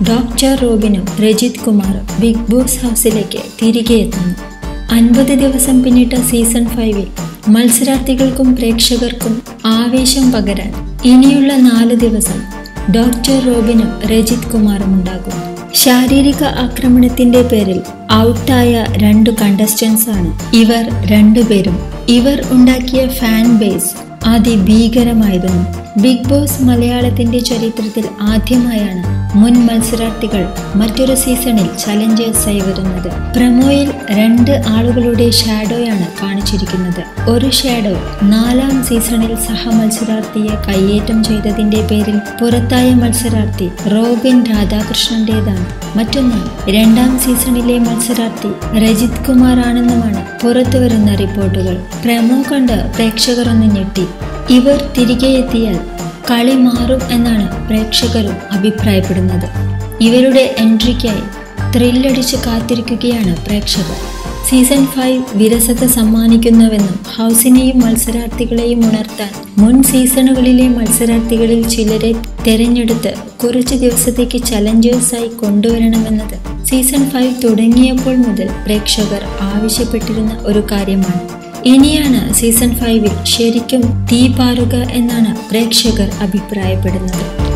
doctor റോബിനും Rajith കുമാറും big boss ഹൗസിലേക്ക് തിരികെ എത്തുന്നു അൻപത് ദിവസം പിന്നിട്ട സീസൺ ഫൈവിൽ മത്സരാർത്ഥികൾക്കും പ്രേക്ഷകർക്കും ആവേശം പകരാൻ ഇനിയുള്ള നാല് ദിവസം ഡോക്ടർ റോബിനും രജിത് കുമാറും ഉണ്ടാകും ശാരീരിക ആക്രമണത്തിന്റെ പേരിൽ ഔട്ടായ രണ്ടു കണ്ടസ്റ്റൻസ് ആണ് ഇവർ രണ്ടുപേരും ഇവർ ഉണ്ടാക്കിയ ഫാൻ ബേസ് അതിഭീകരമായിരുന്നു ബിഗ് ബോസ് മലയാളത്തിന്റെ ചരിത്രത്തിൽ ആദ്യമായാണ് മുൻ മത്സരാർത്ഥികൾ മറ്റൊരു സീസണിൽ ചലഞ്ചേഴ്സായി വരുന്നത് പ്രമോയിൽ രണ്ട് ആളുകളുടെ ഷാഡോയാണ് കാണിച്ചിരിക്കുന്നത് ഒരു ഷാഡോ നാലാം സീസണിൽ സഹമത്സരാർത്ഥിയെ കയ്യേറ്റം ചെയ്തതിന്റെ പേരിൽ പുറത്തായ മത്സരാർത്ഥി റോബിൻ രാധാകൃഷ്ണന്റേതാണ് മറ്റൊന്ന് രണ്ടാം സീസണിലെ മത്സരാർത്ഥി രജിത് കുമാർ ആണെന്നുമാണ് പുറത്തുവരുന്ന റിപ്പോർട്ടുകൾ പ്രമോ കണ്ട് പ്രേക്ഷകർ ഒന്ന് ഞെട്ടി ഇവർ തിരികെ എത്തിയാൽ കളി മാറും എന്നാണ് പ്രേക്ഷകരും അഭിപ്രായപ്പെടുന്നത് ഇവരുടെ എൻട്രിക്കായി ത്രില്ലടിച്ച് കാത്തിരിക്കുകയാണ് പ്രേക്ഷകർ സീസൺ ഫൈവ് വിരസത സമ്മാനിക്കുന്നുവെന്നും ഹൗസിനെയും മത്സരാർത്ഥികളെയും ഉണർത്താൻ മുൻ സീസണുകളിലെ മത്സരാർത്ഥികളിൽ ചിലരെ തെരഞ്ഞെടുത്ത് കുറച്ച് ദിവസത്തേക്ക് ചലഞ്ചേഴ്സായി കൊണ്ടുവരണമെന്നത് സീസൺ ഫൈവ് തുടങ്ങിയപ്പോൾ മുതൽ പ്രേക്ഷകർ ആവശ്യപ്പെട്ടിരുന്ന ഒരു കാര്യമാണ് ഇനിയാണ് സീസൺ ഫൈവിൽ ശരിക്കും തീ പാറുക എന്നാണ് പ്രേക്ഷകർ അഭിപ്രായപ്പെടുന്നത്